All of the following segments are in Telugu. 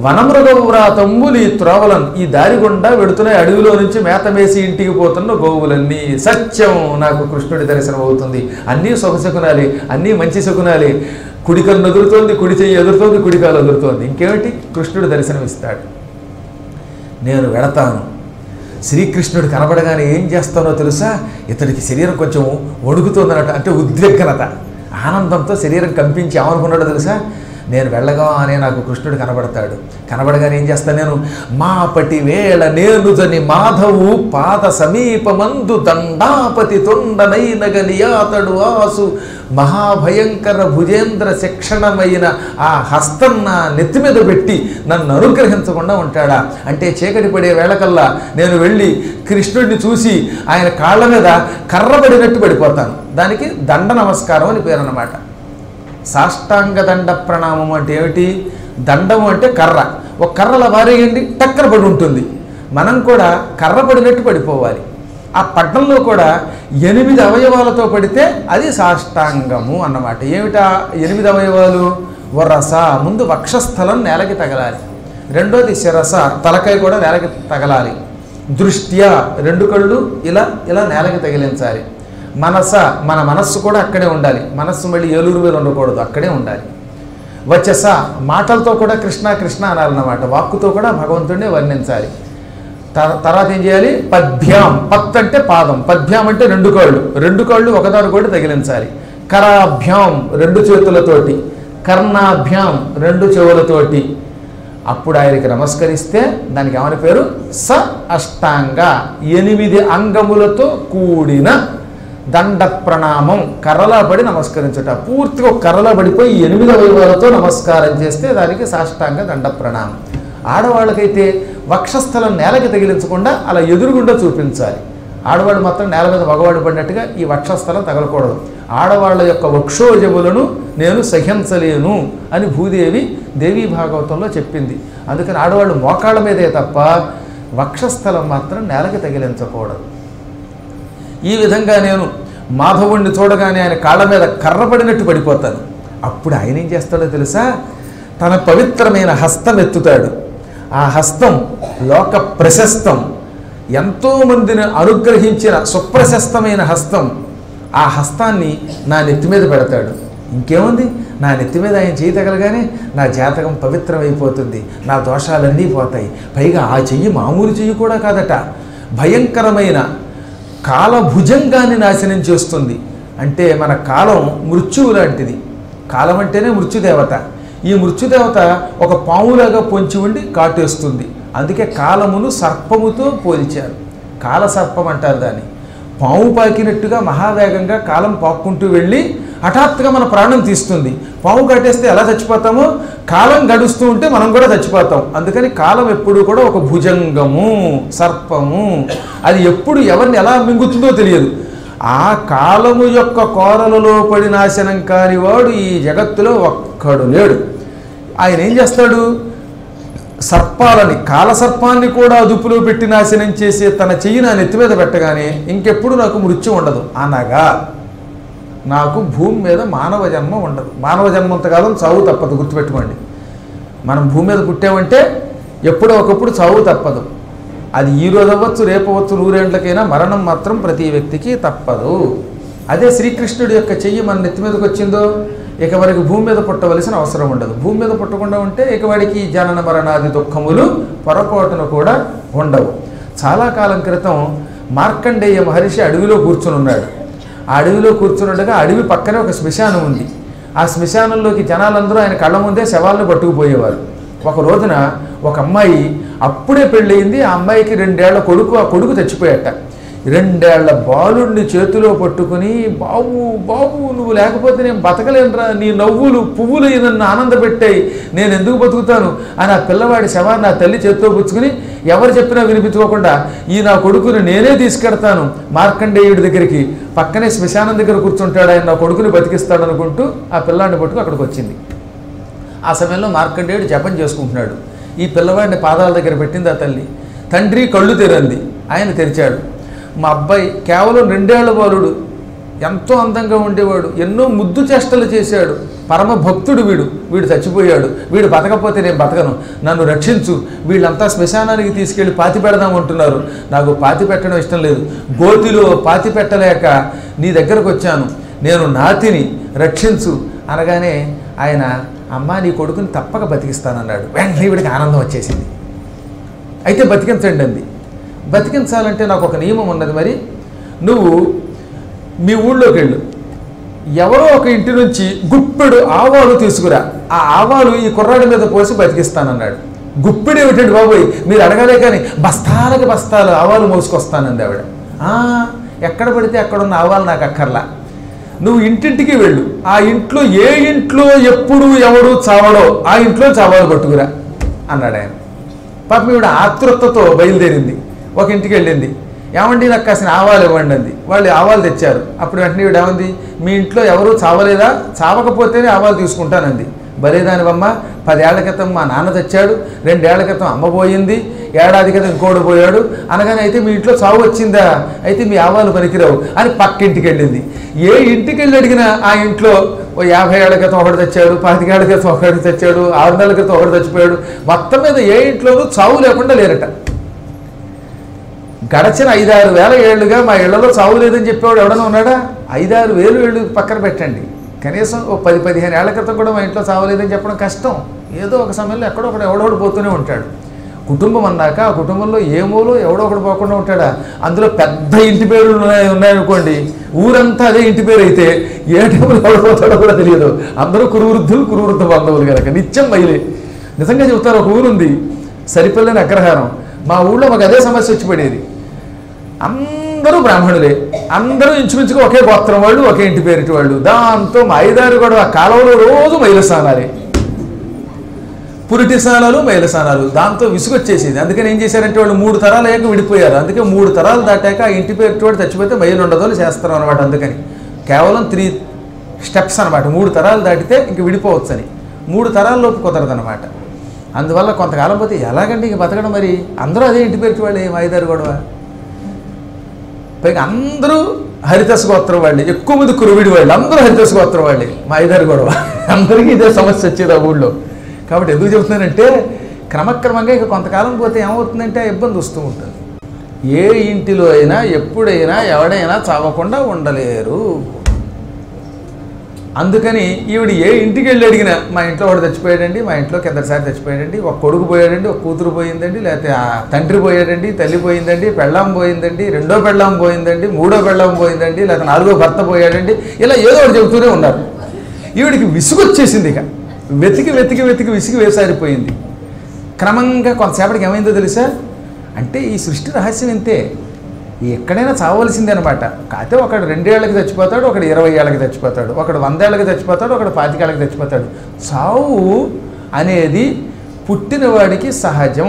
వనమృగవ్రాతంబులు ఈ త్రోవలను ఈ దారి గుండా వెడుతున్నాయి అడవిలో నుంచి మేత మేసి ఇంటికి పోతున్న గోవులన్నీ సత్యం నాకు కృష్ణుడి దర్శనం అవుతుంది అన్నీ శుభశకునాలి అన్నీ మంచి శకునాలి కుడి కన్ను ఎదురుతోంది కుడి చెయ్యి ఎదురుతోంది కుడి కాలు ఎదురుతోంది ఇంకేమిటి కృష్ణుడు దర్శనం ఇస్తాడు నేను వెళతాను శ్రీకృష్ణుడు కనబడగానే ఏం చేస్తానో తెలుసా ఇతడికి శరీరం కొంచెం వణుకుతోందన్నట్టు అంటే ఉద్విగ్నత ఆనందంతో శరీరం కంపించి ఏమనుకున్నాడో తెలుసా నేను వెళ్ళగానే నాకు కృష్ణుడు కనబడతాడు కనబడగానే ఏం చేస్తాను నేను మాపటి వేళ నేనుదని మాధవు పాద సమీపమందు దండాపతి తొండనైనగలియాతడు ఆసు మహాభయంకర భుజేంద్ర శిక్షణమైన ఆ హస్తం నా నెత్తి మీద పెట్టి నన్ను అనుగ్రహించకుండా ఉంటాడా అంటే చీకటి పడే వేళకల్లా నేను వెళ్ళి కృష్ణుడిని చూసి ఆయన కాళ్ళ మీద కర్రబడినట్టు పడిపోతాను దానికి దండ నమస్కారం అని పేరు అన్నమాట సాష్టాంగ దండ ప్రణామం అంటే ఏమిటి దండము అంటే కర్ర ఒక కర్రల భారేయండి టక్కర పడి ఉంటుంది మనం కూడా కర్ర పడినట్టు పడిపోవాలి ఆ పట్టణంలో కూడా ఎనిమిది అవయవాలతో పడితే అది సాష్టాంగము అన్నమాట ఏమిటా ఎనిమిది అవయవాలు వరస ముందు వక్షస్థలం నేలకి తగలాలి రెండోది శిరస తలకాయ కూడా నేలకి తగలాలి దృష్ట్యా రెండు కళ్ళు ఇలా ఇలా నేలకి తగిలించాలి మనస మన మనస్సు కూడా అక్కడే ఉండాలి మనస్సు మళ్ళీ ఏలూరు మీద ఉండకూడదు అక్కడే ఉండాలి వచ్చస మాటలతో కూడా కృష్ణ కృష్ణ అనాలన్నమాట వాక్కుతో కూడా భగవంతుడిని వర్ణించాలి తర్- తర్వాత ఏం చేయాలి పద్భ్యాం పత్ అంటే పాదం పద్భ్యాం అంటే రెండు కాళ్ళు రెండు కాళ్ళు ఒకదాని కూడా తగిలించాలి కరాభ్యాం రెండు చేతులతోటి కర్ణాభ్యాం రెండు చెవులతోటి అప్పుడు ఆయనకి నమస్కరిస్తే దానికి ఏమని పేరు స అష్టాంగ ఎనిమిది అంగములతో కూడిన దండ ప్రణామం కర్రలా పడి నమస్కరించుట పూర్తిగా ఒక కర్రలా పడిపోయి ఈ ఎనిమిది అవయవాలతో నమస్కారం చేస్తే దానికి సాష్టాంగ దండ ప్రణామం ఆడవాళ్ళకైతే వక్షస్థలం నేలకి తగిలించకుండా అలా ఎదురుగుండా చూపించాలి ఆడవాళ్ళు మాత్రం నేల మీద మగవాడు పడినట్టుగా ఈ వక్షస్థలం తగలకూడదు ఆడవాళ్ళ యొక్క వక్షోజములను నేను సహించలేను అని భూదేవి దేవీ భాగవతంలో చెప్పింది అందుకని ఆడవాళ్ళు మోకాళ్ళ మీదే తప్ప వక్షస్థలం మాత్రం నేలకి తగిలించకూడదు ఈ విధంగా నేను మాధవుణ్ణి చూడగానే ఆయన కాళ్ళ మీద కర్రపడినట్టు పడిపోతాను అప్పుడు ఆయన ఏం చేస్తాడో తెలుసా తన పవిత్రమైన హస్తం ఎత్తుతాడు ఆ హస్తం లోక ప్రశస్తం ఎంతోమందిని అనుగ్రహించిన సుప్రశస్తమైన హస్తం ఆ హస్తాన్ని నా నెత్తి మీద పెడతాడు ఇంకేముంది నా నెత్తి మీద ఆయన చేయి తగలగానే నా జాతకం పవిత్రమైపోతుంది నా దోషాలన్నీ పోతాయి పైగా ఆ చెయ్యి మామూలు చెయ్యి కూడా కాదట భయంకరమైన కాలభుజంగాన్ని నాశనం చేస్తుంది అంటే మన కాలం మృత్యువు లాంటిది కాలం అంటేనే మృత్యుదేవత ఈ మృత్యుదేవత ఒక పాములాగా పొంచి ఉండి కాటేస్తుంది అందుకే కాలమును సర్పముతో పోల్చారు కాల సర్పం అంటారు దాన్ని పాము పాకినట్టుగా మహావేగంగా కాలం పాక్కుంటూ వెళ్ళి హఠాత్తుగా మన ప్రాణం తీస్తుంది పాము కట్టేస్తే ఎలా చచ్చిపోతామో కాలం గడుస్తూ ఉంటే మనం కూడా చచ్చిపోతాం అందుకని కాలం ఎప్పుడు కూడా ఒక భుజంగము సర్పము అది ఎప్పుడు ఎవరిని ఎలా మింగుతుందో తెలియదు ఆ కాలము యొక్క కోరలలో పడి నాశనం కాని వాడు ఈ జగత్తులో ఒక్కడు లేడు ఆయన ఏం చేస్తాడు సర్పాలని కాలసర్పాన్ని కూడా అదుపులో పెట్టి నాశనం చేసే తన చెయ్యి నా నెత్తి మీద పెట్టగానే ఇంకెప్పుడు నాకు మృత్యు ఉండదు అనగా నాకు భూమి మీద మానవ జన్మ ఉండదు మానవ జన్మంతకాలం చావు తప్పదు గుర్తుపెట్టుకోండి మనం భూమి మీద పుట్టామంటే ఎప్పుడో ఒకప్పుడు చావు తప్పదు అది ఈ రోజు అవ్వచ్చు రేపు అవ్వచ్చు నూరేండ్లకైనా మరణం మాత్రం ప్రతి వ్యక్తికి తప్పదు అదే శ్రీకృష్ణుడి యొక్క చెయ్యి మన నెత్తి మీదకి వచ్చిందో ఇక వారికి భూమి మీద పుట్టవలసిన అవసరం ఉండదు భూమి మీద పుట్టకుండా ఉంటే ఇక వాడికి జనన మరణాది దుఃఖములు పొరపాటున కూడా ఉండవు చాలా కాలం క్రితం మార్కండేయ మహర్షి అడవిలో కూర్చుని ఉన్నాడు ఆ అడవిలో కూర్చున్నట్టుగా అడవి పక్కనే ఒక శ్మశానం ఉంది ఆ శ్మశానంలోకి జనాలందరూ ఆయన కళ్ళ ముందే శవాలను పట్టుకుపోయేవారు ఒక రోజున ఒక అమ్మాయి అప్పుడే పెళ్ళయింది ఆ అమ్మాయికి రెండేళ్ల కొడుకు ఆ కొడుకు చచ్చిపోయాట రెండేళ్ల బాలుడిని చేతిలో పట్టుకుని బాబు బాబు నువ్వు లేకపోతే నేను బతకలేనురా నీ నవ్వులు పువ్వులు నన్ను ఆనందపెట్టాయి నేను ఎందుకు బతుకుతాను అని ఆ పిల్లవాడి శవాన్ని నా తల్లి చేతితో పుచ్చుకుని ఎవరు చెప్పినా వినిపించుకోకుండా ఈ నా కొడుకుని నేనే తీసుకెడతాను మార్కండేయుడి దగ్గరికి పక్కనే శ్మశానం దగ్గర కూర్చుంటాడు ఆయన నా కొడుకుని బతికిస్తాడు అనుకుంటూ ఆ పిల్లాడిని పట్టుకు అక్కడికి వచ్చింది ఆ సమయంలో మార్కండేయుడు జపం చేసుకుంటున్నాడు ఈ పిల్లవాడిని పాదాల దగ్గర పెట్టింది ఆ తల్లి తండ్రి కళ్ళు తెరంది ఆయన తెరిచాడు మా అబ్బాయి కేవలం రెండేళ్ల బాలుడు ఎంతో అందంగా ఉండేవాడు ఎన్నో ముద్దు చేష్టలు చేశాడు పరమ భక్తుడు వీడు వీడు చచ్చిపోయాడు వీడు బతకపోతే నేను బతకను నన్ను రక్షించు వీళ్ళంతా శ్మశానానికి తీసుకెళ్ళి పాతి పెడదాం అంటున్నారు నాకు పాతి పెట్టడం ఇష్టం లేదు గోతిలో పాతి పెట్టలేక నీ దగ్గరకు వచ్చాను నేను నాతిని రక్షించు అనగానే ఆయన అమ్మ నీ కొడుకుని తప్పక బతికిస్తానన్నాడు వెంటనే వీడికి ఆనందం వచ్చేసింది అయితే బతికించండి అంది బతికించాలంటే నాకు ఒక నియమం ఉన్నది మరి నువ్వు మీ ఊళ్ళోకి వెళ్ళు ఎవరో ఒక ఇంటి నుంచి గుప్పెడు ఆవాలు తీసుకురా ఆ ఆవాలు ఈ కుర్రాడి మీద పోసి బతికిస్తానన్నాడు గుప్పెడు ఏమిటండి బాబోయ్ మీరు అడగలే కానీ బస్తాలకి బస్తాలు ఆవాలు మోసుకొస్తానంది ఆవిడ "ఆ, ఎక్కడ పడితే అక్కడ ఉన్న ఆవాలు నాకు అక్కర్లా నువ్వు ఇంటింటికి వెళ్ళు ఆ ఇంట్లో ఏ ఇంట్లో ఎప్పుడు ఎవడు చావడో ఆ ఇంట్లో చావాలు పట్టుకురా అన్నాడు ఆయన పాపం ఈవిడ ఆతృతతో బయలుదేరింది ఒక ఇంటికి వెళ్ళింది ఏమండి నాకు కాసిన ఆవాలు ఇవ్వండి అంది వాళ్ళు ఆవాలు తెచ్చారు అప్పుడు వెంటనే ఈవిడ ఏమంది మీ ఇంట్లో ఎవరు చావలేదా చావకపోతేనే ఆవాలు తీసుకుంటానంది బలేదానివమ్మ పదేళ్ల క్రితం మా నాన్న తెచ్చాడు రెండేళ్ల క్రితం అమ్మ పోయింది ఏడాది క్రితం ఇంకోడు పోయాడు అనగానే అయితే మీ ఇంట్లో చావు వచ్చిందా అయితే మీ ఆవాలు పనికిరావు అని పక్కింటికి వెళ్ళింది ఏ ఇంటికి వెళ్ళి అడిగినా ఆ ఇంట్లో ఓ యాభై ఏళ్ల క్రితం ఒకటి తెచ్చాడు పాతికేళ్ల క్రితం ఒకటి తెచ్చాడు ఆరు నెలల క్రితం ఒకటి చచ్చిపోయాడు మొత్తం మీద ఏ ఇంట్లోనూ చావు లేకుండా లేరట గడచిన ఐదారు వేల ఏళ్ళుగా మా ఇళ్లలో చావు లేదని చెప్పేవాడు ఎవడన్నా ఉన్నాడా ఐదారు వేలు ఏళ్ళు పక్కన పెట్టండి కనీసం ఓ పది పదిహేను ఏళ్ల క్రితం కూడా మా ఇంట్లో చావలేదని చెప్పడం కష్టం ఏదో ఒక సమయంలో ఎక్కడో ఒకడు ఎవడోడు పోతూనే ఉంటాడు కుటుంబం అన్నాక ఆ కుటుంబంలో ఏ మూలో ఎవడో ఒకడు పోకుండా ఉంటాడా అందులో పెద్ద ఇంటి పేర్లు ఉన్నాయి ఉన్నాయనుకోండి ఊరంతా అదే ఇంటి పేరు అయితే ఏ టైంలో ఎవడు పోతాడో కూడా తెలియదు అందరూ కురువృద్ధులు కురువృద్ధ బంధువులు కనుక నిత్యం బయలే నిజంగా చెబుతారు ఒక ఊరుంది సరిపల్లని అగ్రహారం మా ఊళ్ళో మాకు అదే సమస్య వచ్చి పడేది అందరూ బ్రాహ్మణులే అందరూ ఇంచుమించుగా ఒకే గోత్రం వాళ్ళు ఒకే ఇంటి పేరిటి వాళ్ళు దాంతో మా ఐదారు కూడా ఆ కాలంలో రోజు మైలస్థానాలే పురిటి స్నానాలు మైల స్నానాలు దాంతో విసుగొచ్చేసింది అందుకని ఏం చేశారంటే వాళ్ళు మూడు తరాలు అయ్యాక విడిపోయారు అందుకే మూడు తరాలు దాటాక ఆ ఇంటి పేరు వాడు చచ్చిపోతే మైలు ఉండదు అని చేస్తారు అనమాట అందుకని కేవలం త్రీ స్టెప్స్ అనమాట మూడు తరాలు దాటితే ఇంక విడిపోవచ్చని మూడు తరాల్లోపు కుదరదనమాట అందువల్ల కొంతకాలం పోతే ఎలాగండి ఇంక బతకడం మరి అందరూ అదే ఇంటి పేరు వాళ్ళే మా ఐదారు గొడవ పైగా అందరూ హరితస గోత్రం వాళ్ళే ఎక్కువ మంది కురువిడి వాళ్ళు అందరూ హరితస గోత్రం వాళ్ళే మా ఐదారు గొడవ అందరికీ ఇదే సమస్య వచ్చేది ఆ ఊళ్ళో కాబట్టి ఎందుకు చెబుతున్నానంటే క్రమక్రమంగా ఇక కొంతకాలం పోతే ఏమవుతుందంటే ఆ ఇబ్బంది వస్తూ ఉంటుంది ఏ ఇంటిలో అయినా ఎప్పుడైనా ఎవడైనా చావకుండా ఉండలేరు అందుకని ఈవిడ ఏ ఇంటికి వెళ్ళి అడిగినా మా ఇంట్లో వాడు చచ్చిపోయాడండి మా ఇంట్లో కిందసారి చచ్చిపోయాడండి ఒక కొడుకు పోయాడండి ఒక కూతురు పోయిందండి లేకపోతే ఆ తండ్రి పోయాడండి తల్లి పోయిందండి పెళ్ళాం పోయిందండి రెండో పెళ్ళాం పోయిందండి మూడో పెళ్ళాం పోయిందండి లేకపోతే నాలుగో భర్త పోయాడండి ఇలా ఏదో ఒకటి చెబుతూనే ఉన్నారు ఈవిడికి విసుగొచ్చేసింది ఇక వెతికి వెతికి వెతికి విసిగి వేసారిపోయింది క్రమంగా కొంతసేపటికి ఏమైందో తెలుసా అంటే ఈ సృష్టి రహస్యం ఇంతే ఎక్కడైనా చావలసిందే అనమాట కాకపోతే ఒకడు రెండేళ్లకి చచ్చిపోతాడు ఒకడు ఇరవై ఏళ్ళకి చచ్చిపోతాడు ఒకడు వందేళ్ళకి చచ్చిపోతాడు ఒకడు పాతికేళ్ళకి చచ్చిపోతాడు చావు అనేది పుట్టినవాడికి సహజం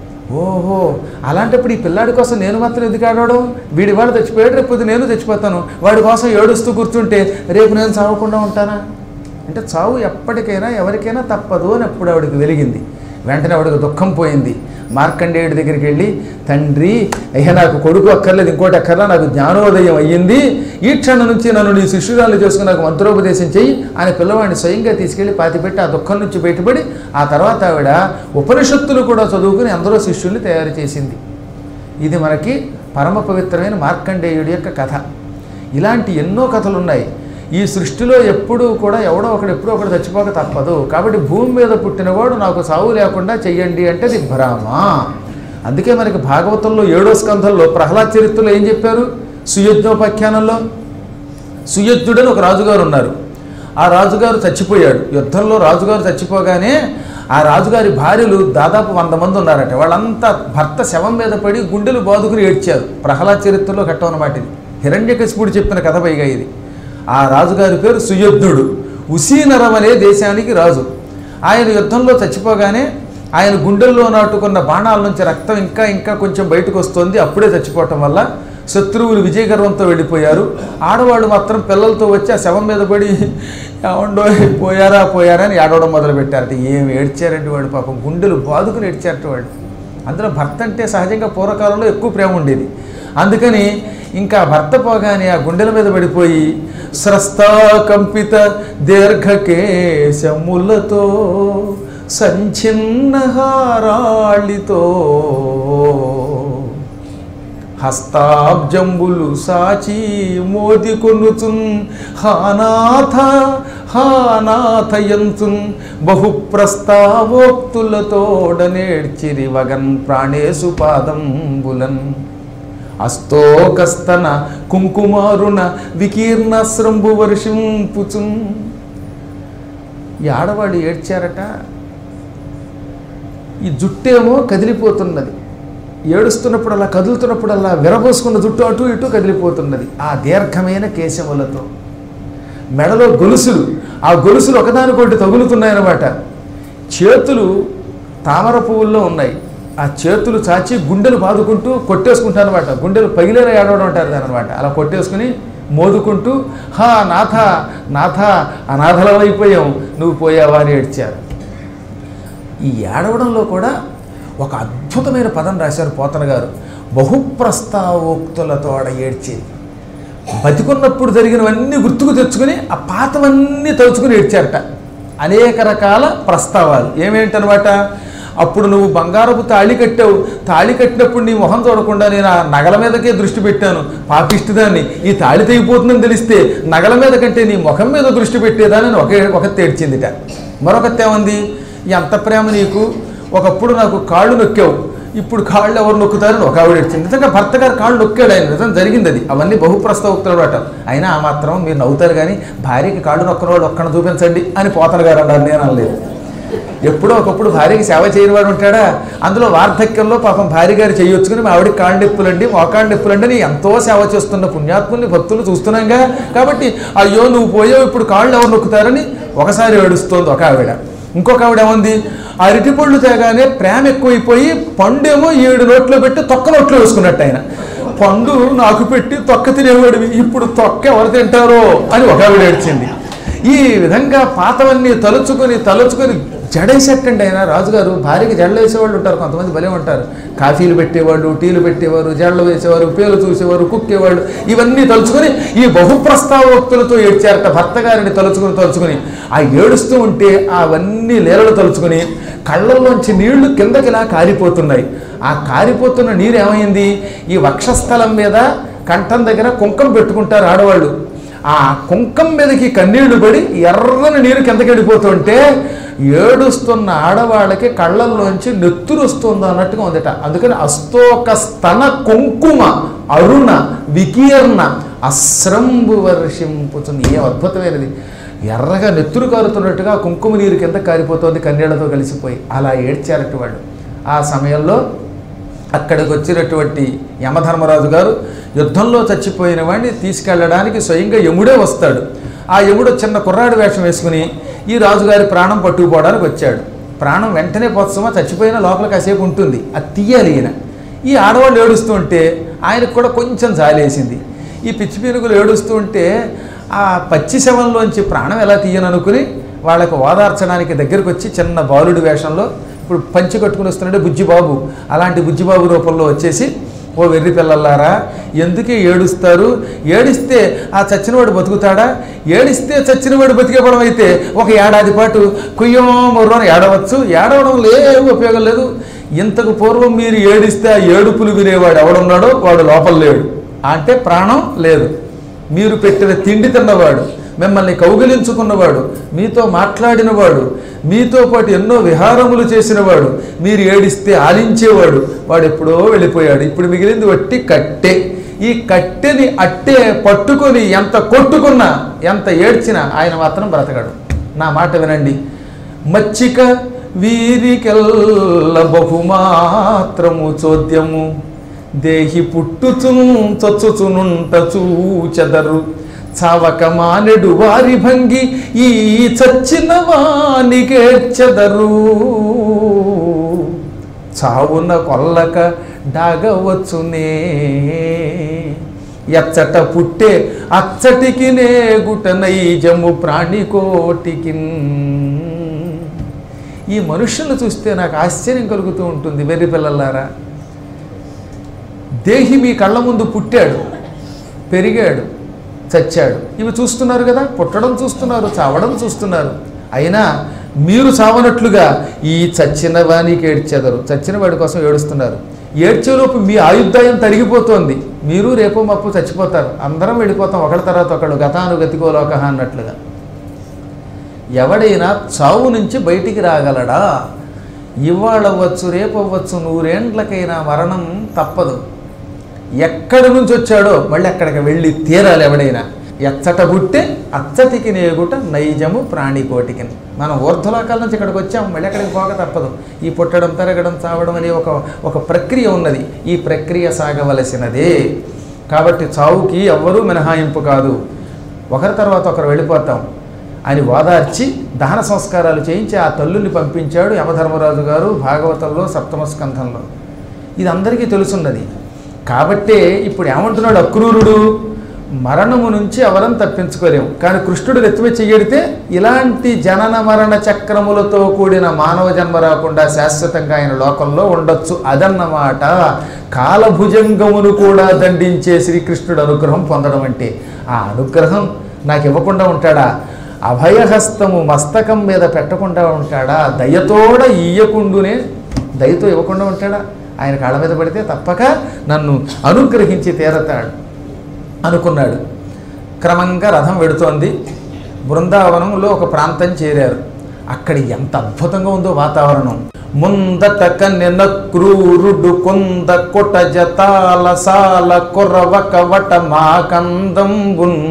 ఓహో అలాంటప్పుడు ఈ పిల్లాడి కోసం నేను మాత్రం ఎందుకు ఆడవడం వీడి వాడు చచ్చిపోయాడు రేపు పొద్దున్న నేను చచ్చిపోతాను వాడి కోసం ఏడుస్తూ కూర్చుంటే రేపు నేను చావకుండా ఉంటానా అంటే చావు ఎప్పటికైనా ఎవరికైనా తప్పదు అని అప్పుడు ఆవిడకి వెలిగింది వెంటనే ఆవిడకి దుఃఖం పోయింది మార్కండేయుడి దగ్గరికి వెళ్ళి తండ్రి అయ్యా నాకు కొడుకు అక్కర్లేదు ఇంకోటి అక్కర్లా నాకు జ్ఞానోదయం అయ్యింది ఈ క్షణం నుంచి నన్ను నీ శిష్యురాలు చేసుకుని నాకు మంత్రోపదేశం చెయ్యి అని పిల్లవాడిని స్వయంగా తీసుకెళ్లి పాతిపెట్టి ఆ దుఃఖం నుంచి బయటపడి ఆ తర్వాత ఆవిడ ఉపనిషత్తులు కూడా చదువుకుని అందరూ శిష్యుల్ని తయారు చేసింది ఇది మనకి పరమ పవిత్రమైన మార్కండేయుడి యొక్క కథ ఇలాంటి ఎన్నో కథలు ఉన్నాయి ఈ సృష్టిలో ఎప్పుడూ కూడా ఎవడో ఒకడు ఎప్పుడో ఒకడు చచ్చిపోక తప్పదు కాబట్టి భూమి మీద పుట్టినవాడు నాకు సావు లేకుండా చెయ్యండి అంటే అది భ్రమ అందుకే మనకి భాగవతంలో ఏడో స్కంధంలో ప్రహ్లాద్ చరిత్రలో ఏం చెప్పారు సుయజ్ఞోపాఖ్యానంలో సుయజ్ఞుడని ఒక రాజుగారు ఉన్నారు ఆ రాజుగారు చచ్చిపోయాడు యుద్ధంలో రాజుగారు చచ్చిపోగానే ఆ రాజుగారి భార్యలు దాదాపు వంద మంది ఉన్నారట వాళ్ళంతా భర్త శవం మీద పడి గుండెలు బాదుకుని ఏడ్చారు ప్రహ్లాద్ చరిత్రలో కట్టమన్నమాట ఇది హిరణ్యకశిపుడు చెప్పిన కథ పైగా ఇది ఆ రాజుగారి పేరు సుయుద్ధుడు ఉసీనరం అనే దేశానికి రాజు ఆయన యుద్ధంలో చచ్చిపోగానే ఆయన గుండెల్లో నాటుకున్న బాణాల నుంచి రక్తం ఇంకా ఇంకా కొంచెం బయటకు వస్తుంది అప్పుడే చచ్చిపోవటం వల్ల శత్రువులు విజయగర్వంతో వెళ్ళిపోయారు ఆడవాళ్ళు మాత్రం పిల్లలతో వచ్చి ఆ శవం మీద పడి ఏమండో పోయారా పోయారా అని ఏడవడం మొదలుపెట్టారట ఏం ఏడ్చారంటే వాడు పాపం గుండెలు బాదుకుని ఏడ్చారట వాడు అందులో భర్త అంటే సహజంగా పూర్వకాలంలో ఎక్కువ ప్రేమ ఉండేది అందుకని ఇంకా భర్త పోగానే ఆ గుండెల మీద పడిపోయి స్రస్తా కంపిత దీర్ఘకేశములతో సంచిన్నహారాళితో హస్తాబ్జంబులు సాచి మోది కొనుచున్ హానాథ హానాథయంతున్ బహుప్రస్తావోక్తులతోడనేడ్చిరి వగన్ ప్రాణేశు పాదంబులన్ అస్తోకస్తన కుంకుమారున వికీర్ణశ్రంబు వర్షింపుచున్ ఈ ఆడవాళ్ళు ఏడ్చారట ఈ జుట్టేమో కదిలిపోతున్నది ఏడుస్తున్నప్పుడు అలా కదులుతున్నప్పుడు అలా విరబోసుకున్న జుట్టు అటు ఇటు కదిలిపోతున్నది ఆ దీర్ఘమైన కేశములతో మెడలో గొలుసులు ఆ గొలుసులు ఒకదానికొకటి తగులుతున్నాయన్నమాట చేతులు తామర పువ్వుల్లో ఉన్నాయి ఆ చేతులు చాచి గుండెలు బాదుకుంటూ కొట్టేసుకుంటారనమాట గుండెలు పగిలేన ఏడవడం అంటారు దాని అనమాట అలా కొట్టేసుకుని మోదుకుంటూ హా నాథ నాథ అనాథలమైపోయాం నువ్వు పోయావా అని ఏడ్చారు ఈ ఏడవడంలో కూడా ఒక అద్భుతమైన పదం రాశారు పోతన గారు బహుప్రస్తావోక్తులతో ఆడ ఏడ్చేది బతికున్నప్పుడు జరిగినవన్నీ గుర్తుకు తెచ్చుకుని ఆ పాతవన్నీ తలుచుకుని ఏడ్చారట అనేక రకాల ప్రస్తావాలు ఏమేంటనమాట అప్పుడు నువ్వు బంగారపు తాళి కట్టావు తాళి కట్టినప్పుడు నీ మొహం చూడకుండా నేను ఆ నగల మీదకే దృష్టి పెట్టాను పాపిష్టిదాన్ని ఈ తాళి తెగిపోతుందని తెలిస్తే నగల మీద కంటే నీ ముఖం మీద దృష్టి పెట్టేదానని ఒకే ఒక తేడ్చిందిట మరొకటి ఏమంది ఎంత ప్రేమ నీకు ఒకప్పుడు నాకు కాళ్ళు నొక్కావు ఇప్పుడు కాళ్ళు ఎవరు నొక్కుతారని ఒక ఆవిడ ఏడ్చింది నిజంగా భర్త గారు కాళ్ళు నొక్కాడు ఆయన నిజం జరిగింది అది అవన్నీ బహుప్రస్తావక్తులు అట అయినా ఆ మాత్రం మీరు నవ్వుతారు కానీ భార్యకి కాళ్ళు నొక్కని వాడు ఒక్కను చూపించండి అని పోతన గారు అన్నారు నేను అనలేదు ఎప్పుడో ఒకప్పుడు భార్యకి సేవ చేయని వాడు ఉంటాడా అందులో వార్ధక్యంలో పాపం భార్య గారు చేయొచ్చుకుని మా ఆవిడకి కాళ్ళు నొప్పులండి మోకాళ్ళు నొప్పులండి అని ఎంతో సేవ చేస్తున్న పుణ్యాత్ముల్ని భక్తులు చూస్తున్నాంగా కాబట్టి అయ్యో నువ్వు పోయావు ఇప్పుడు కాళ్ళు ఎవరు నొక్కుతారని ఒకసారి ఏడుస్తోంది ఒక ఆవిడ ఇంకొక ఆవిడ ఏముంది అరటి పళ్ళు తేగానే ప్రేమ ఎక్కువైపోయి పండేమో ఏడు నోట్లో పెట్టి తొక్క నోట్లో వేసుకున్నట్టు ఆయన పండు నాకు పెట్టి తొక్క తినేవాడివి ఇప్పుడు తొక్క ఎవరు తింటారో అని ఒక ఆవిడ ఏడ్చింది ఈ విధంగా పాతవన్నీ తలుచుకొని తలుచుకొని జడేసేటండి ఆయన రాజుగారు భార్యకి జడలు వేసేవాళ్ళు ఉంటారు కొంతమంది భలే ఉంటారు కాఫీలు పెట్టేవాళ్ళు టీలు పెట్టేవారు జడలు వేసేవారు పేలు చూసేవారు కుక్కేవాళ్ళు ఇవన్నీ తలుచుకొని ఈ బహుప్రస్తావోక్తులతో ఏడ్చారట భర్త గారిని తలుచుకుని తలుచుకుని ఆ ఏడుస్తూ ఉంటే అవన్నీ లేరలు తలుచుకుని కళ్ళల్లోంచి నీళ్లు కిందకిలా కారిపోతున్నాయి ఆ కారిపోతున్న నీరు ఏమైంది ఈ వక్షస్థలం మీద కంఠం దగ్గర కుంకం పెట్టుకుంటారు ఆడవాళ్ళు ఆ కుంకం మీదకి కన్నీళ్లు పడి ఎర్రని నీరు కిందకి వెళ్ళిపోతుంటే ఏడుస్తున్న ఆడవాళ్ళకి కళ్ళల్లోంచి నెత్తురు వస్తుంది అన్నట్టుగా ఉందట అందుకని అస్తోక స్తన కుంకుమ అరుణ వికీర్ణ అశ్రంబు వర్షింపుతుంది ఏ అద్భుతమైనది ఎర్రగా నెత్తురు కారుతున్నట్టుగా కుంకుమ నీరు కింద కారిపోతుంది కన్నీళ్లతో కలిసిపోయి అలా ఏడ్చారట వాళ్ళు ఆ సమయంలో అక్కడికి వచ్చినటువంటి యమధర్మరాజు గారు యుద్ధంలో చచ్చిపోయిన వాడిని తీసుకెళ్ళడానికి స్వయంగా యముడే వస్తాడు ఆ యముడు చిన్న కుర్రాడు వేషం వేసుకుని ఈ రాజుగారి ప్రాణం పట్టుకుపోవడానికి వచ్చాడు ప్రాణం వెంటనే పోత్సమా చచ్చిపోయిన లోపల కాసేపు ఉంటుంది అది తీయాలి ఈయన ఈ ఆడవాళ్ళు ఏడుస్తూ ఉంటే ఆయనకు కూడా కొంచెం జాలేసింది ఈ పిచ్చి పీనుగులు ఏడుస్తూ ఉంటే ఆ పచ్చి శవంలోంచి ప్రాణం ఎలా తీయననుకుని వాళ్ళకు ఓదార్చడానికి దగ్గరికి వచ్చి చిన్న బాలుడి వేషంలో ఇప్పుడు పంచి కట్టుకుని వస్తున్నాడే బుజ్జిబాబు అలాంటి బుజ్జిబాబు రూపంలో వచ్చేసి ఓ వెర్రి పిల్లలారా ఎందుకే ఏడుస్తారు ఏడిస్తే ఆ చచ్చినవాడు బతుకుతాడా ఏడిస్తే చచ్చినవాడు బతికేపడం అయితే ఒక ఏడాది పాటు కుయ్యో మొర్రోని ఏడవచ్చు ఏడవడం లేదు ఉపయోగం లేదు ఇంతకు పూర్వం మీరు ఏడిస్తే ఆ ఏడుపులు వినేవాడు ఎవడున్నాడో వాడు లోపల లేడు అంటే ప్రాణం లేదు మీరు పెట్టిన తిండి తిన్నవాడు మిమ్మల్ని కౌగిలించుకున్నవాడు మీతో మాట్లాడినవాడు మీతో పాటు ఎన్నో విహారములు చేసినవాడు మీరు ఏడిస్తే ఆలించేవాడు వాడు ఎప్పుడో వెళ్ళిపోయాడు ఇప్పుడు మిగిలింది వట్టి కట్టె ఈ కట్టెని అట్టే పట్టుకొని ఎంత కొట్టుకున్నా ఎంత ఏడ్చినా ఆయన మాత్రం బ్రతకడు నా మాట వినండి మచ్చిక వీరికెల్ల బహుమాత్రము చోద్యము దేహి పుట్టుచును చచ్చుచునుంట చూచెదరు చావక మానెడు వారి భంగి ఈ చచ్చిన వానికేర్చెదరు చావున కొల్లక డాగవచ్చునే ఎచ్చట పుట్టే అచ్చటికి నేగుట నైజము ప్రాణికోటికి ఈ మనుషులను చూస్తే నాకు ఆశ్చర్యం కలుగుతూ ఉంటుంది వెర్రి పిల్లలారా దేహి మీ కళ్ళ ముందు పుట్టాడు పెరిగాడు చచ్చాడు ఇవి చూస్తున్నారు కదా పుట్టడం చూస్తున్నారు చావడం చూస్తున్నారు అయినా మీరు చావనట్లుగా ఈ చచ్చిన వానికి ఏడ్చెదరు చచ్చిన వాడి కోసం ఏడుస్తున్నారు ఏడ్చేలోపు మీ ఆయుర్దాయం తరిగిపోతోంది మీరు రేపు మప్పు చచ్చిపోతారు అందరం వెళ్ళిపోతాం ఒకళ్ళ తర్వాత ఒకళ్ళు గతానుగతికో లోక అన్నట్లుగా ఎవడైనా చావు నుంచి బయటికి రాగలడా ఇవాళ అవ్వచ్చు రేపు అవ్వచ్చు నూరేండ్లకైనా మరణం తప్పదు ఎక్కడి నుంచి వచ్చాడో మళ్ళీ అక్కడికి వెళ్ళి తీరాలి ఎవడైనా ఎచ్చట పుట్టే అచ్చటికి నేగుట నైజము ప్రాణికోటికి మనం ఊర్ధ్వలోకాల నుంచి ఇక్కడికి వచ్చాం మళ్ళీ అక్కడికి పోక తప్పదు ఈ పుట్టడం పెరగడం చావడం అనే ఒక ఒక ప్రక్రియ ఉన్నది ఈ ప్రక్రియ సాగవలసినదే కాబట్టి చావుకి ఎవ్వరూ మినహాయింపు కాదు ఒకరి తర్వాత ఒకరు వెళ్ళిపోతాం అని ఓదార్చి దహన సంస్కారాలు చేయించి ఆ తల్లుని పంపించాడు యమధర్మరాజు గారు భాగవతంలో సప్తమ స్కంధంలో ఇది అందరికీ తెలుసున్నది కాబట్టే ఇప్పుడు ఏమంటున్నాడు అక్రూరుడు మరణము నుంచి ఎవరం తప్పించుకోలేము కానీ కృష్ణుడు నెత్తిమే చెయ్యడితే ఇలాంటి జనన మరణ చక్రములతో కూడిన మానవ జన్మ రాకుండా శాశ్వతంగా ఆయన లోకంలో ఉండొచ్చు అదన్నమాట కాలభుజంగమును కూడా దండించే శ్రీకృష్ణుడు అనుగ్రహం పొందడం అంటే ఆ అనుగ్రహం నాకు ఇవ్వకుండా ఉంటాడా అభయహస్తము మస్తకం మీద పెట్టకుండా ఉంటాడా దయతోడ ఇయ్యకుండునే దయతో ఇవ్వకుండా ఉంటాడా ఆయన కాళ్ళ మీద పడితే తప్పక నన్ను అనుగ్రహించి తీరతాడు అనుకున్నాడు క్రమంగా రథం వెడుతోంది బృందావనంలో ఒక ప్రాంతం చేరారు అక్కడ ఎంత అద్భుతంగా ఉందో వాతావరణం ముందట కన్నెన క్రూరుడు కొంద కొట జతాల సాల కొర్రవ కవట మాకందంబున్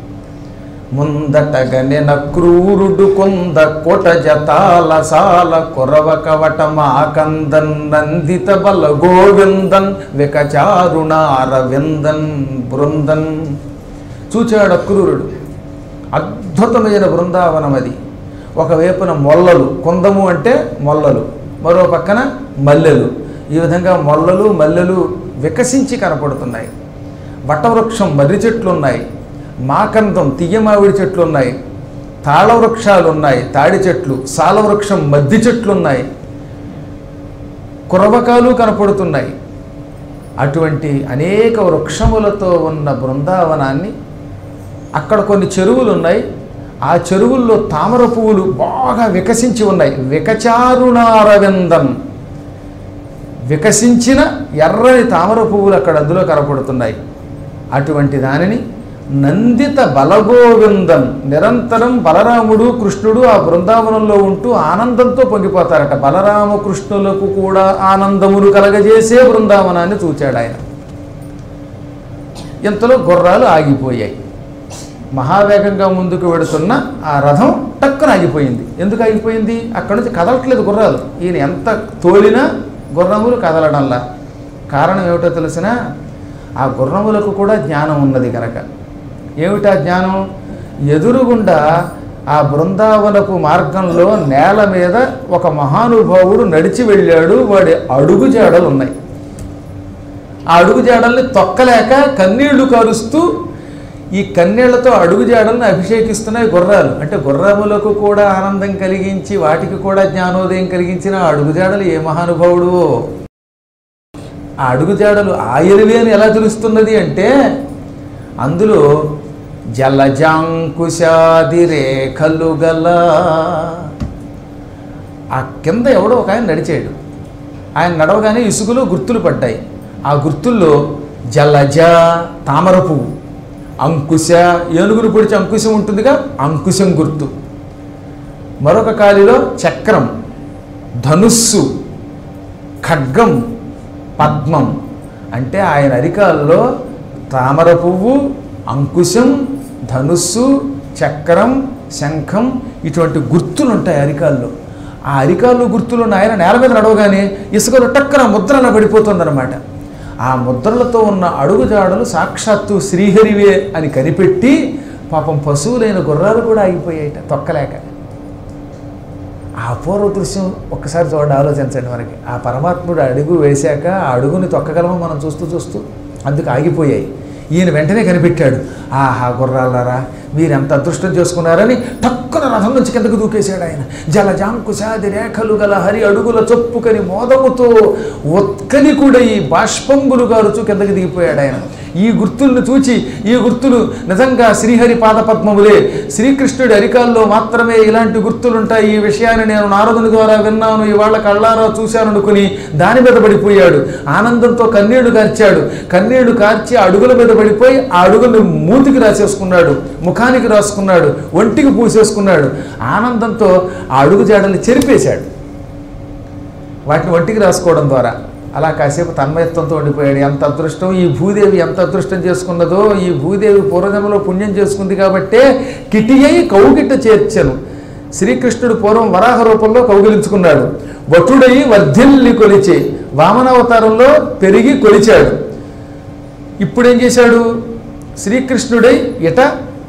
ముందటగనెన క్రూరుడు కొంద కొట జతాల సాల కొరవ కవట మాకందన్ నందిత బల గోవిందన్ వికచారుణార విందన్ బృందన్ చూచాడు అక్రూరుడు అద్భుతమైన బృందావనం అది ఒకవైపున మొల్లలు కుందము అంటే మొల్లలు మరో పక్కన మల్లెలు ఈ విధంగా మొల్లలు మల్లెలు వికసించి కనపడుతున్నాయి వటవృక్షం మర్రి చెట్లు ఉన్నాయి మాకందం తియ్యమావిడి చెట్లు ఉన్నాయి తాళ వృక్షాలు ఉన్నాయి తాడి చెట్లు సాల వృక్షం మద్ది చెట్లు ఉన్నాయి కురవకాలు కనపడుతున్నాయి అటువంటి అనేక వృక్షములతో ఉన్న బృందావనాన్ని అక్కడ కొన్ని చెరువులు ఉన్నాయి ఆ చెరువుల్లో తామర పువ్వులు బాగా వికసించి ఉన్నాయి వికచారుణారవిందం వికసించిన ఎర్రని తామర పువ్వులు అక్కడ అందులో కనపడుతున్నాయి అటువంటి దానిని నందిత బలగోవిందం నిరంతరం బలరాముడు కృష్ణుడు ఆ బృందావనంలో ఉంటూ ఆనందంతో పొంగిపోతారట బలరామ కృష్ణులకు కూడా ఆనందమును కలగజేసే బృందావనాన్ని చూచాడు ఆయన ఇంతలో గుర్రాలు ఆగిపోయాయి మహావేగంగా ముందుకు వెడుతున్న ఆ రథం టక్కున ఆగిపోయింది ఎందుకు ఆగిపోయింది అక్కడ నుంచి కదలట్లేదు గుర్రాలు ఈయన ఎంత తోలినా గుర్రములు కదలడంలా కారణం ఏమిటో తెలిసినా ఆ గుర్రములకు కూడా జ్ఞానం ఉన్నది కనుక ఏమిటా జ్ఞానం ఎదురుగుండా ఆ బృందావనపు మార్గంలో నేల మీద ఒక మహానుభావుడు నడిచి వెళ్ళాడు వాడి అడుగు జాడలు ఉన్నాయి ఆ అడుగు జాడల్ని తొక్కలేక కన్నీళ్లు కారుస్తూ ఈ కన్నీళ్లతో అడుగు జాడల్ని అభిషేకిస్తున్నాయి గుర్రాలు అంటే గుర్రములకు కూడా ఆనందం కలిగించి వాటికి కూడా జ్ఞానోదయం కలిగించిన ఆ అడుగు జాడలు ఏ మహానుభావుడు ఆ అడుగు జాడలు ఆయనవి అని ఎలా తెలుస్తున్నది అంటే అందులో జలజాంకుశాది రేఖలు గల ఆ కింద ఎవడో ఒక ఆయన నడిచాడు ఆయన నడవగానే ఇసుకలో గుర్తులు పడ్డాయి ఆ గుర్తుల్లో జలజ తామర పువ్వు అంకుశ ఏనుగురు పొడిచి అంకుశం ఉంటుందిగా అంకుశం గుర్తు మరొక కాలిలో చక్రం ధనుస్సు ఖడ్గం పద్మం అంటే ఆయన అరికాల్లో తామర పువ్వు అంకుశం ధనుస్సు చక్రం శంఖం ఇటువంటి గుర్తులు ఉంటాయి అరికాల్లో ఆ అరికాల్లో గుర్తులు ఉన్న ఆయన నేల మీద నడవగానే ఇసుకలో టక్కన ముద్రలా పడిపోతుందన్నమాట ఆ ముద్రలతో ఉన్న అడుగుజాడలు సాక్షాత్తు శ్రీహరివే అని కనిపెట్టి పాపం పశువులైన గుర్రాలు కూడా ఆగిపోయాయట తొక్కలేక ఆ అపూర్వ దృశ్యం ఒక్కసారి చూడండి ఆలోచించండి మనకి ఆ పరమాత్ముడు అడుగు వేశాక ఆ అడుగుని తొక్కగలమో మనం చూస్తూ చూస్తూ అందుకు ఆగిపోయాయి ఈయన వెంటనే కనిపెట్టాడు ఆహా గుర్రాలారా మీరు ఎంత అదృష్టం చేసుకున్నారని టక్కున రథం నుంచి కిందకు దూకేశాడు ఆయన జలజాంకుశాది రేఖలు గల హరి అడుగుల చొప్పుకని మోదముతో ఒత్కని కూడా ఈ బాష్పంబులు గారుచు కిందకి దిగిపోయాడు ఆయన ఈ గుర్తులను చూచి ఈ గుర్తులు నిజంగా శ్రీహరి పాదపద్మములే శ్రీకృష్ణుడి అరికాల్లో మాత్రమే ఇలాంటి గుర్తులుంటాయి ఈ విషయాన్ని నేను నారదుని ద్వారా విన్నాను ఇవాళ కళ్ళారా చూశాను అనుకుని దాని మీద పడిపోయాడు ఆనందంతో కన్నీళ్లు కార్చాడు కన్నీళ్లు కార్చి ఆ అడుగుల మీద పడిపోయి ఆ అడుగుని మూతికి రాసేసుకున్నాడు ముఖానికి రాసుకున్నాడు ఒంటికి పూసేసుకున్నాడు ఆనందంతో ఆ అడుగు జాడల్ని చెరిపేశాడు వాటిని ఒంటికి రాసుకోవడం ద్వారా అలా కాసేపు తన్మయత్వంతో ఉండిపోయాడు ఎంత అదృష్టం ఈ భూదేవి ఎంత అదృష్టం చేసుకున్నదో ఈ భూదేవి పూర్వజన్మలో పుణ్యం చేసుకుంది కాబట్టే కిటియై కౌగిట చేర్చను శ్రీకృష్ణుడు పూర్వం వరాహ రూపంలో కౌగిలించుకున్నాడు వటుడై వర్ధిల్లి కొలిచి వామనావతారంలో పెరిగి కొలిచాడు ఇప్పుడు ఏం చేశాడు శ్రీకృష్ణుడై ఇట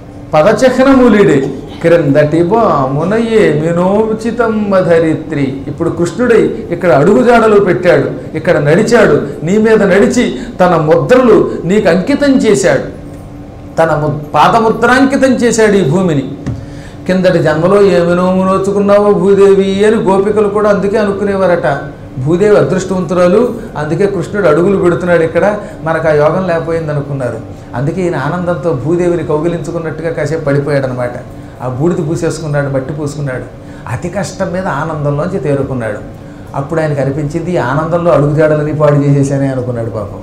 పదచహనమూలిడే క్రిందటి బామునయే మినోచితం ధరిత్రి ఇప్పుడు కృష్ణుడై ఇక్కడ అడుగుజాడలు పెట్టాడు ఇక్కడ నడిచాడు నీ మీద నడిచి తన ముద్రలు నీకు అంకితం చేశాడు తన ము పాదముద్రాంకితం చేశాడు ఈ భూమిని కిందటి జన్మలో ఏమినో నోచుకున్నావో భూదేవి అని గోపికలు కూడా అందుకే అనుకునేవారట భూదేవి అదృష్టవంతురాలు అందుకే కృష్ణుడు అడుగులు పెడుతున్నాడు ఇక్కడ మనకు ఆ యోగం లేకపోయింది అనుకున్నారు అందుకే ఈయన ఆనందంతో భూదేవిని కౌగిలించుకున్నట్టుగా కాసేపు పడిపోయాడు అనమాట ఆ బూడిద పూసేసుకున్నాడు మట్టి పూసుకున్నాడు అతి కష్టం మీద ఆనందంలోంచి తేరుకున్నాడు అప్పుడు ఆయనకు అనిపించింది ఈ ఆనందంలో అడుగుజాడలని పాడు చేసేసానే అనుకున్నాడు పాపం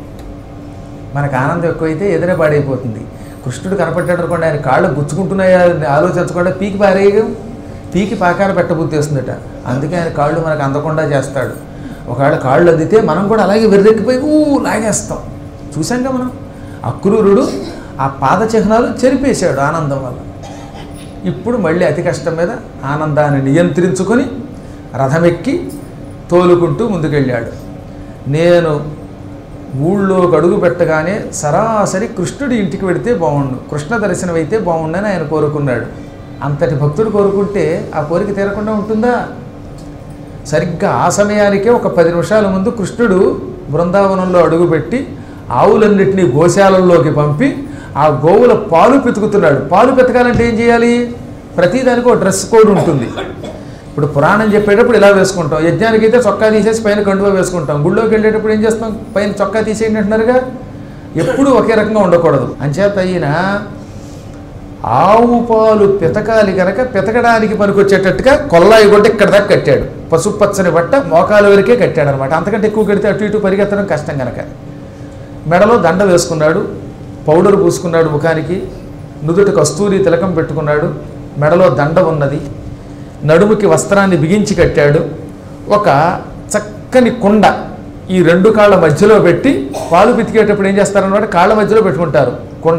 మనకు ఆనందం ఎక్కువైతే ఎదురే పాడైపోతుంది కృష్ణుడు కనపడ్డాడు అనుకోండి ఆయన కాళ్ళు గుచ్చుకుంటున్నాయా అని ఆలోచించకుండా పీకి పారేయగం పీకి పాకార పెట్టబుద్ధి వస్తుందట అందుకే ఆయన కాళ్ళు మనకు అందకుండా చేస్తాడు ఒకవేళ కాళ్ళు అందితే మనం కూడా అలాగే వెర్రెక్కిపోయి ఊ లాగేస్తాం చూసాంగా మనం అక్రూరుడు ఆ పాద చిహ్నాలు చెరిపేశాడు ఆనందం వల్ల ఇప్పుడు మళ్ళీ అతి కష్టం మీద ఆనందాన్ని నియంత్రించుకొని రథమెక్కి తోలుకుంటూ ముందుకెళ్ళాడు నేను ఊళ్ళోకి అడుగు పెట్టగానే సరాసరి కృష్ణుడి ఇంటికి వెడితే బాగుండు కృష్ణ దర్శనం అయితే బాగుండని ఆయన కోరుకున్నాడు అంతటి భక్తుడు కోరుకుంటే ఆ కోరిక తీరకుండా ఉంటుందా సరిగ్గా ఆ సమయానికే ఒక పది నిమిషాల ముందు కృష్ణుడు బృందావనంలో అడుగుపెట్టి ఆవులన్నింటినీ గోశాలల్లోకి పంపి ఆ గోవుల పాలు పితుకుతున్నాడు పాలు పితకాలంటే ఏం చేయాలి ప్రతిదానికి ఒక డ్రెస్ కోడ్ ఉంటుంది ఇప్పుడు పురాణం చెప్పేటప్పుడు ఇలా వేసుకుంటాం యజ్ఞానికి అయితే చొక్కా తీసేసి పైన కండువా వేసుకుంటాం గుళ్ళోకి వెళ్ళేటప్పుడు ఏం చేస్తాం పైన చొక్కా తీసేయండి అంటున్నారుగా ఎప్పుడూ ఒకే రకంగా ఉండకూడదు అంచేత ఈయన ఆవు పాలు పితకాలి కనుక పితకడానికి పనికొచ్చేటట్టుగా కొల్లాయి కొట్టి ఇక్కడ దాకా కట్టాడు పసుపు పచ్చని బట్ట మోకాలు వరకే కట్టాడు అనమాట అంతకంటే ఎక్కువ కడితే అటు ఇటు పరిగెత్తడం కష్టం కనుక మెడలో దండ వేసుకున్నాడు పౌడర్ పూసుకున్నాడు ముఖానికి నుదుటి కస్తూరి తిలకం పెట్టుకున్నాడు మెడలో దండ ఉన్నది నడుముకి వస్త్రాన్ని బిగించి కట్టాడు ఒక చక్కని కుండ ఈ రెండు కాళ్ళ మధ్యలో పెట్టి పాలు పితికేటప్పుడు ఏం చేస్తారన్నమాట కాళ్ళ మధ్యలో పెట్టుకుంటారు కుండ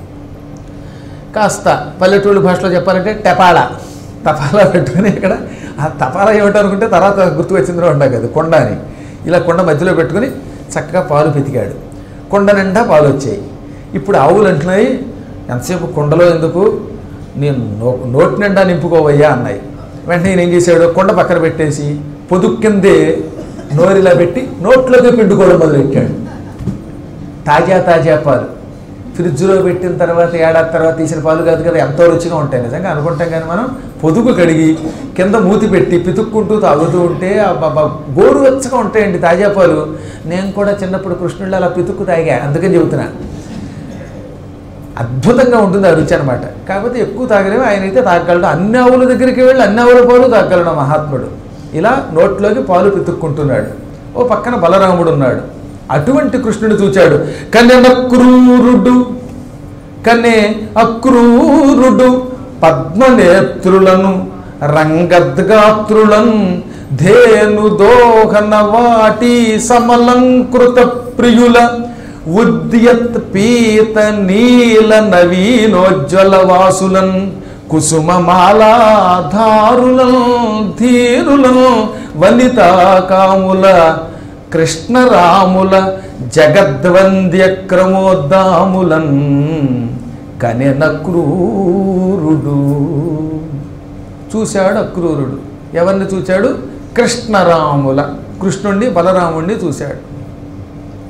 కాస్త పల్లెటూళ్ళు భాషలో చెప్పాలంటే టపాలా తపాలా పెట్టుకుని ఇక్కడ ఆ తపాలా ఏమిటో అనుకుంటే తర్వాత గుర్తు వచ్చిందో ఉండా కదా కొండ అని ఇలా కొండ మధ్యలో పెట్టుకుని చక్కగా పాలు పితికాడు కొండ నిండా పాలు వచ్చాయి ఇప్పుడు ఆవులు అంటున్నాయి ఎంతసేపు కుండలో ఎందుకు నేను నో నోటి నిండా నింపుకోవయ్యా అన్నాయి వెంటనే ఈయన ఏం చేశాడు కొండ పక్కన పెట్టేసి పొదుపు కిందే నోరిలా పెట్టి నోట్లోకి పిండుకోవడం మొదలెట్టాడు తాజా తాజా పాలు ఫ్రిడ్జ్లో పెట్టిన తర్వాత ఏడాది తర్వాత తీసిన పాలు కాదు కదా ఎంతో రుచిగా ఉంటాయి నిజంగా అనుకుంటాం కానీ మనం పొదుగు కడిగి కింద మూతి పెట్టి పితుక్కుంటూ తాగుతూ ఉంటే అబ్బబ్బా గోరువెచ్చగా ఉంటాయండి తాజా పాలు నేను కూడా చిన్నప్పుడు కృష్ణుళ్ళు అలా పితుక్కు తాగా అందుకని చెబుతున్నా అద్భుతంగా ఉంటుంది ఆ రుచి అనమాట కాకపోతే ఎక్కువ తాగలేము ఆయన అయితే తాగలడు అన్ని ఆవుల దగ్గరికి వెళ్ళి అన్ని ఆవుల పాలు తాగలడు మహాత్ముడు ఇలా నోట్లోకి పాలు పితుక్కుంటున్నాడు ఓ పక్కన బలరాముడు ఉన్నాడు అటువంటి కృష్ణుడు చూచాడు కన్యనక్రూరుడు కన్నే అక్రూరుడు పద్మనేత్రులను రంగద్గాత్రులను ధేను దోహన వాటి సమలంకృత ప్రియుల ఉద్యత్ పీత నీల నవీనోజ్వల వాసులన్ కుసుమమాలాధారులను ధీరులను వనితా కాముల కృష్ణరాముల జగద్వంద్య క్రమోద్దాములన్ కనెన క్రూరుడు చూశాడు అక్రూరుడు ఎవరిని చూశాడు కృష్ణరాముల కృష్ణుణ్ణి బలరాముణ్ణి చూశాడు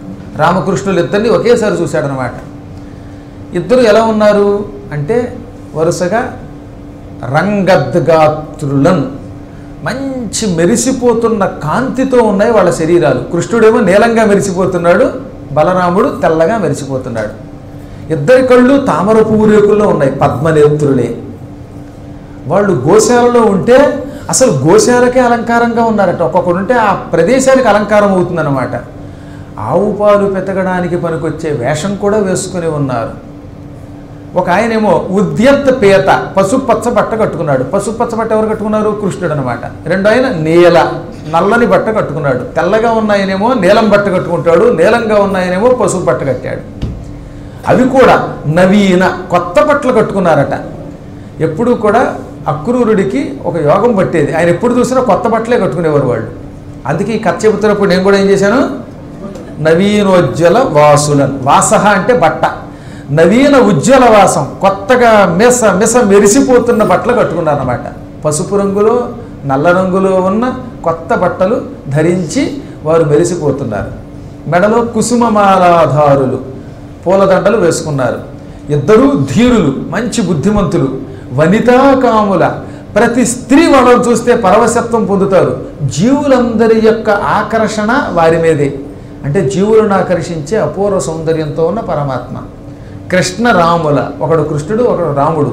రామకృష్ణులు ఇద్దరిని ఒకేసారి చూశాడనమాట ఇద్దరు ఎలా ఉన్నారు అంటే వరుసగా రంగద్గాత్రులన్ మంచి మెరిసిపోతున్న కాంతితో ఉన్నాయి వాళ్ళ శరీరాలు కృష్ణుడేమో నీలంగా మెరిసిపోతున్నాడు బలరాముడు తెల్లగా మెరిసిపోతున్నాడు ఇద్దరి కళ్ళు తామర పువ్వు రేకుల్లో ఉన్నాయి పద్మనేత్రులే వాళ్ళు గోశాలలో ఉంటే అసలు గోశాలకే అలంకారంగా ఉన్నారట ఒక్కొక్కడు ఉంటే ఆ ప్రదేశానికి అలంకారం అవుతుందన్నమాట ఆవు పాలు పెతకడానికి పనికొచ్చే వేషం కూడా వేసుకుని ఉన్నారు ఒక ఆయనేమో ఉద్యత్ పేత పసుపచ్చ బట్ట కట్టుకున్నాడు పసుపచ్చ బట్ట ఎవరు కట్టుకున్నారు కృష్ణుడు అనమాట రెండు ఆయన నీల నల్లని బట్ట కట్టుకున్నాడు తెల్లగా ఉన్న ఆయనేమో నీలం బట్ట కట్టుకుంటాడు నీలంగా ఉన్న ఆయనేమో పసుపు బట్ట కట్టాడు అవి కూడా నవీన కొత్త బట్టలు కట్టుకున్నారట ఎప్పుడూ కూడా అక్రూరుడికి ఒక యోగం పట్టేది ఆయన ఎప్పుడు చూసినా కొత్త బట్టలే కట్టుకునేవారు వాళ్ళు అందుకే ఈ కథ చెబుతున్నప్పుడు నేను కూడా ఏం చేశాను నవీనోజ్వల వాసులన్ వాసహ అంటే బట్ట నవీన ఉజ్వల వాసం కొత్తగా మెస మెస మెరిసిపోతున్న బట్టలు కట్టుకున్నారన్నమాట పసుపు రంగులో నల్ల రంగులో ఉన్న కొత్త బట్టలు ధరించి వారు మెరిసిపోతున్నారు మెడలో కుసుమమాలాధారులు పూలదండలు వేసుకున్నారు ఇద్దరూ ధీరులు మంచి బుద్ధిమంతులు వనితాకాముల ప్రతి స్త్రీ వాళ్ళని చూస్తే పరవశత్వం పొందుతారు జీవులందరి యొక్క ఆకర్షణ వారి మీదే అంటే జీవులను ఆకర్షించే అపూర్వ సౌందర్యంతో ఉన్న పరమాత్మ కృష్ణ రాముల ఒకడు కృష్ణుడు ఒకడు రాముడు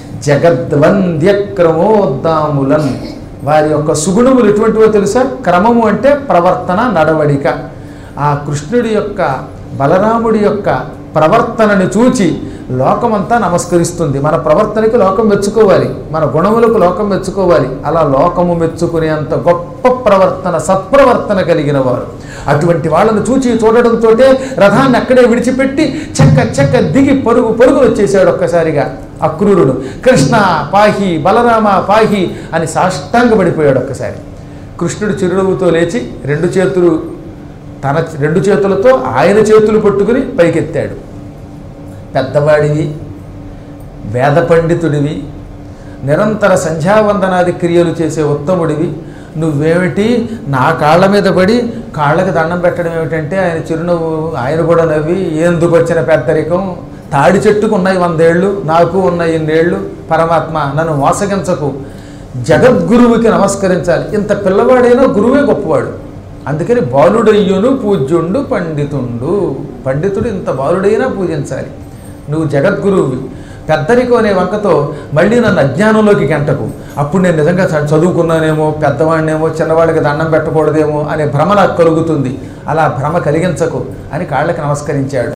జగద్వంద్యక్రమోద్దాములన్ వారి యొక్క సుగుణములు ఎటువంటివో తెలుసా క్రమము అంటే ప్రవర్తన నడవడిక ఆ కృష్ణుడి యొక్క బలరాముడి యొక్క ప్రవర్తనని చూచి లోకమంతా నమస్కరిస్తుంది మన ప్రవర్తనకి లోకం మెచ్చుకోవాలి మన గుణములకు లోకం మెచ్చుకోవాలి అలా లోకము మెచ్చుకునేంత గొప్ప ప్రవర్తన సత్ప్రవర్తన కలిగిన వారు అటువంటి వాళ్ళను చూచి చూడడంతో రథాన్ని అక్కడే విడిచిపెట్టి చెక్క చెక్క దిగి పరుగు పరుగులు వచ్చేసాడు ఒక్కసారిగా అక్రూరుడు కృష్ణ పాహి బలరామ పాహి అని సాష్టాంగపడిపోయాడు ఒక్కసారి కృష్ణుడు చిరునవ్వుతో లేచి రెండు చేతులు తన రెండు చేతులతో ఆయన చేతులు పట్టుకుని పైకెత్తాడు పెద్దవాడివి వేద పండితుడివి నిరంతర సంధ్యావందనాది క్రియలు చేసే ఉత్తముడివి నువ్వేమిటి నా కాళ్ళ మీద పడి కాళ్ళకి దండం పెట్టడం ఏమిటంటే ఆయన చిరునవ్వు ఆయన కూడా నవ్వి ఎందుకు వచ్చిన పెద్దరికం తాడి చెట్టుకు ఉన్నాయి వందేళ్ళు నాకు ఉన్నాయి ఇన్నేళ్ళు పరమాత్మ నన్ను మోసగించకు జగద్గురువుకి నమస్కరించాలి ఇంత పిల్లవాడైనా గురువే గొప్పవాడు అందుకని బాలుడయ్యును పూజ్యుండు పండితుండు పండితుడు ఇంత బాలుడైనా పూజించాలి నువ్వు జగద్గురువువి పెద్దరికం అనే వంకతో మళ్ళీ నన్ను అజ్ఞానంలోకి గంటకు అప్పుడు నేను నిజంగా చ- చదువుకున్నానేమో పెద్దవాడినేమో చిన్నవాడికి దండం పెట్టకూడదేమో అనే భ్రమ నాకు కలుగుతుంది అలా భ్రమ కలిగించకు అని కాళ్ళకి నమస్కరించాడు